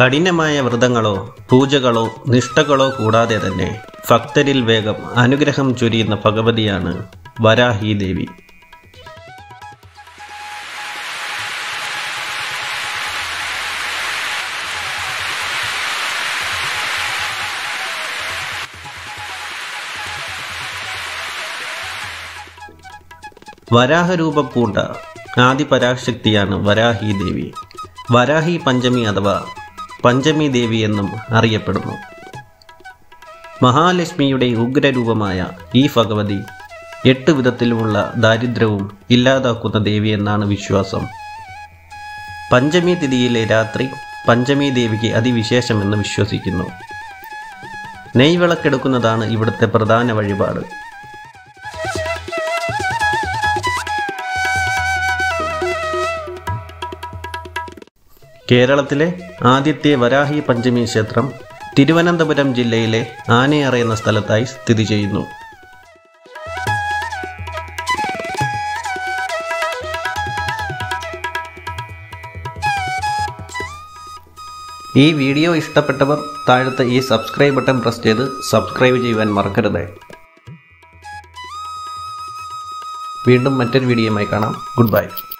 കഠിനമായ വ്രതങ്ങളോ പൂജകളോ നിഷ്ഠകളോ കൂടാതെ തന്നെ ഭക്തരിൽ വേഗം അനുഗ്രഹം ചൊരിയുന്ന ഭഗവതിയാണ് വരാഹി ദേവി വരാഹരൂപം പൂണ്ട ആദിപരാശക്തിയാണ് വരാഹി ദേവി വരാഹി പഞ്ചമി അഥവാ പഞ്ചമി ദേവി എന്നും അറിയപ്പെടുന്നു മഹാലക്ഷ്മിയുടെ ഉഗ്രരൂപമായ ഈ ഭഗവതി എട്ട് വിധത്തിലുമുള്ള ദാരിദ്ര്യവും ഇല്ലാതാക്കുന്ന ദേവി എന്നാണ് വിശ്വാസം പഞ്ചമി തിഥിയിലെ രാത്രി പഞ്ചമി ദേവിക്ക് അതിവിശേഷമെന്ന് വിശ്വസിക്കുന്നു നെയ്വിളക്കെടുക്കുന്നതാണ് ഇവിടുത്തെ പ്രധാന വഴിപാട് കേരളത്തിലെ ആദ്യത്തെ വരാഹി പഞ്ചമി ക്ഷേത്രം തിരുവനന്തപുരം ജില്ലയിലെ ആനയറ എന്ന സ്ഥലത്തായി സ്ഥിതി ചെയ്യുന്നു ഈ വീഡിയോ ഇഷ്ടപ്പെട്ടവർ താഴത്തെ ഈ സബ്സ്ക്രൈബ് ബട്ടൺ പ്രസ് ചെയ്ത് സബ്സ്ക്രൈബ് ചെയ്യുവാൻ മറക്കരുത് വീണ്ടും മറ്റൊരു വീഡിയോയുമായി കാണാം ഗുഡ് ബൈ